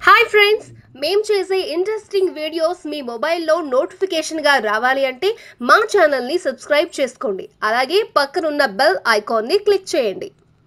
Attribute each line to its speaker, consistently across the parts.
Speaker 1: hi friends మేం చేసే interesting videos మీ మొబైల్లో నోటిఫికేషన్గా రావాలి అంటే మా ఛానల్ని సబ్స్క్రైబ్ చేసుకోండి అలాగే పక్కనున్న బెల్ ఐకాన్ని క్లిక్ చేయండి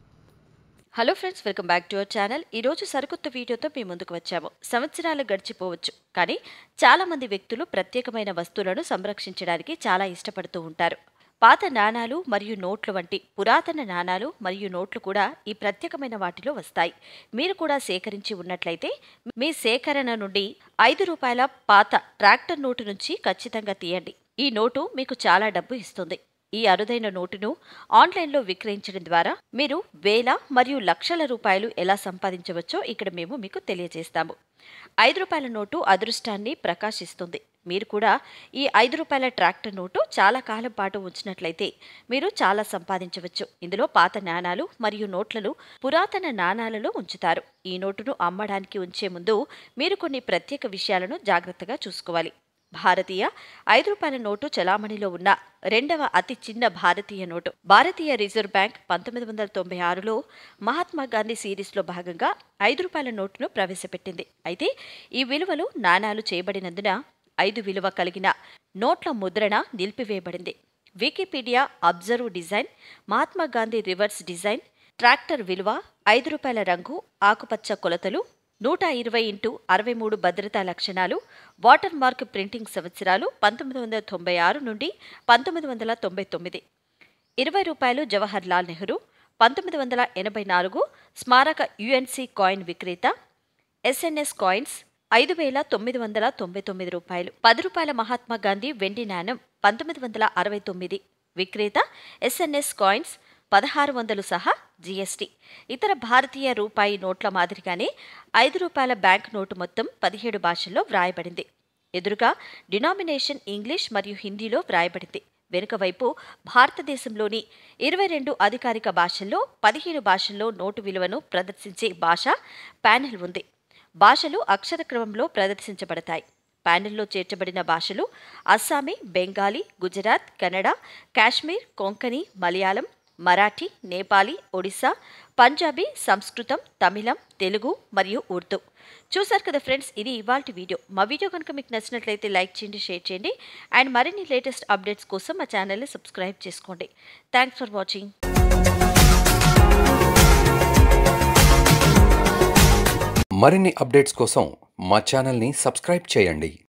Speaker 2: hello friends welcome back to our channel ఈరోజు సరికొత్త వీడియోతో మీ ముందుకు వచ్చాము సంవత్సరాలు గడిచిపోవచ్చు కానీ చాలామంది వ్యక్తులు ప్రత్యేకమైన వస్తువులను సంరక్షించడానికి చాలా ఇష్టపడుతూ ఉంటారు పాత నాణాలు మరియు నోట్లు వంటి పురాతన నాణాలు మరియు నోట్లు కూడా ఈ ప్రత్యేకమైన వాటిలో వస్తాయి మీరు కూడా సేకరించి ఉన్నట్లయితే మీ సేకరణ నుండి ఐదు రూపాయల పాత ట్రాక్టర్ నోటు నుంచి ఖచ్చితంగా తీయండి ఈ నోటు మీకు చాలా డబ్బు ఇస్తుంది ఈ అరుదైన నోటును ఆన్లైన్లో విక్రయించడం ద్వారా మీరు వేల మరియు లక్షల రూపాయలు ఎలా సంపాదించవచ్చో ఇక్కడ మేము మీకు తెలియజేస్తాము ఐదు రూపాయల నోటు అదృష్టాన్ని ప్రకాశిస్తుంది మీరు కూడా ఈ ఐదు రూపాయల ట్రాక్టర్ నోటు చాలా కాలం పాటు ఉంచినట్లయితే మీరు చాలా సంపాదించవచ్చు ఇందులో పాత నాణాలు మరియు నోట్లను పురాతన నాణాలలో ఉంచుతారు ఈ నోటును అమ్మడానికి ఉంచే ముందు మీరు కొన్ని ప్రత్యేక విషయాలను జాగ్రత్తగా చూసుకోవాలి భారతీయ ఐదు రూపాయల నోటు చలామణిలో ఉన్న రెండవ అతి చిన్న భారతీయ నోటు భారతీయ రిజర్వ్ బ్యాంక్ పంతొమ్మిది వందల తొంభై ఆరులో మహాత్మా గాంధీ సిరీస్లో భాగంగా ఐదు రూపాయల నోటును ప్రవేశపెట్టింది అయితే ఈ విలువలు నాణాలు చేయబడినందున ఐదు విలువ కలిగిన నోట్ల ముద్రణ నిలిపివేయబడింది వికీపీడియా అబ్జర్వ్ design Mahatma Gandhi reverse design tractor విలువ ఐదు రూపాయల రంగు ఆకుపచ్చ కొలతలు నూట ఇరవై ఇంటూ అరవై మూడు భద్రతా లక్షణాలు వాటర్ మార్క్ ప్రింటింగ్ సంవత్సరాలు పంతొమ్మిది వందల తొంభై ఆరు నుండి పంతొమ్మిది వందల తొంభై తొమ్మిది ఇరవై రూపాయలు జవహర్ లాల్ నెహ్రూ పంతొమ్మిది వందల ఎనభై నాలుగు స్మారక యుఎన్సి కాయిన్ విక్రేత ఎస్ఎన్ఎస్ కాయిన్స్ ఐదు వేల తొమ్మిది వందల తొంభై తొమ్మిది రూపాయలు పది రూపాయల మహాత్మా గాంధీ వెండి నాణం పంతొమ్మిది వందల అరవై తొమ్మిది విక్రేత ఎస్ఎన్ఎస్ కాయిన్స్ పదహారు వందలు సహా జీఎస్టీ ఇతర భారతీయ రూపాయి నోట్ల మాదిరిగానే ఐదు రూపాయల బ్యాంక్ నోటు మొత్తం పదిహేడు భాషల్లో వ్రాయబడింది ఎదురుగా డినామినేషన్ ఇంగ్లీష్ మరియు హిందీలో వ్రాయబడింది వెనుక వైపు భారతదేశంలోని ఇరవై రెండు అధికారిక భాషల్లో పదిహేను భాషల్లో నోటు విలువను ప్రదర్శించే భాష ప్యానెల్ ఉంది భాషలు అక్షర క్రమంలో ప్రదర్శించబడతాయి ప్యానెల్లో చేర్చబడిన భాషలు అస్సామీ బెంగాలీ గుజరాత్ కన్నడ కాశ్మీర్ కొంకణి మలయాళం మరాఠీ నేపాలీ ఒడిశా పంజాబీ సంస్కృతం తమిళం తెలుగు మరియు ఉర్దూ చూసారు కదా ఫ్రెండ్స్ ఇది ఇవాల్టి వీడియో మా వీడియో కనుక మీకు నచ్చినట్లయితే లైక్ చేయండి షేర్ చేయండి అండ్ మరిన్ని లేటెస్ట్ అప్డేట్స్ కోసం మా ఛానల్ని సబ్స్క్రైబ్ చేసుకోండి థ్యాంక్స్ ఫర్ వాచింగ్
Speaker 3: మరిన్ని అప్డేట్స్ కోసం మా ఛానల్ని సబ్స్క్రైబ్ చేయండి